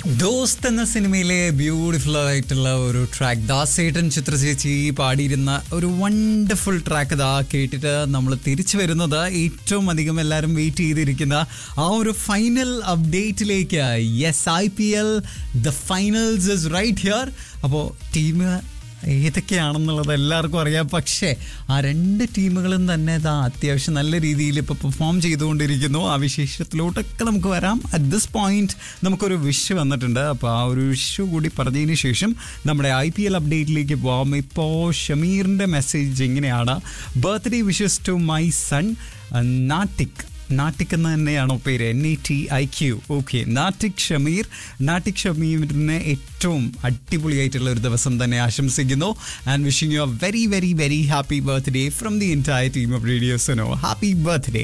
ദോസ്ത് എന്ന സിനിമയിലെ ബ്യൂട്ടിഫുൾ ആയിട്ടുള്ള ഒരു ട്രാക്ക് ദാസേട്ടൻ ചിത്രചേച്ചി പാടിയിരുന്ന ഒരു വണ്ടർഫുൾ ട്രാക്ക് ഇതാ കേട്ടിട്ട് നമ്മൾ തിരിച്ചു വരുന്നത് ഏറ്റവും അധികം എല്ലാവരും വെയിറ്റ് ചെയ്തിരിക്കുന്ന ആ ഒരു ഫൈനൽ അപ്ഡേറ്റിലേക്ക് yes I P L the finals is right here അപ്പോൾ ടീം ഏതൊക്കെയാണെന്നുള്ളത് എല്ലാവർക്കും അറിയാം പക്ഷേ ആ രണ്ട് ടീമുകളും തന്നെ ഇതാ അത്യാവശ്യം നല്ല രീതിയിൽ ഇപ്പോൾ പെർഫോം ചെയ്തുകൊണ്ടിരിക്കുന്നു ആ വിശേഷത്തിലോട്ടൊക്കെ നമുക്ക് വരാം അറ്റ് ദിസ് പോയിന്റ് നമുക്കൊരു വിഷ് വന്നിട്ടുണ്ട് അപ്പോൾ ആ ഒരു വിഷു കൂടി പറഞ്ഞതിന് ശേഷം നമ്മുടെ ഐ പി എൽ അപ്ഡേറ്റിലേക്ക് പോകാം ഇപ്പോൾ ഷമീറിൻ്റെ മെസ്സേജ് ഇങ്ങനെയാണ് birthday wishes to my son Netiq Netiq എന്ന് തന്നെയാണോ പേര് N E T I Q okay Netiq Shameer Netiq ഷമീറിനെ ഏറ്റവും അടിപൊളിയായിട്ടുള്ള ഒരു ദിവസം തന്നെ ആശംസിക്കുന്നു and wishing you a very very very happy birthday from the entire team of റേഡിയോസിനോ ഹാപ്പി ബർത്ത്ഡേ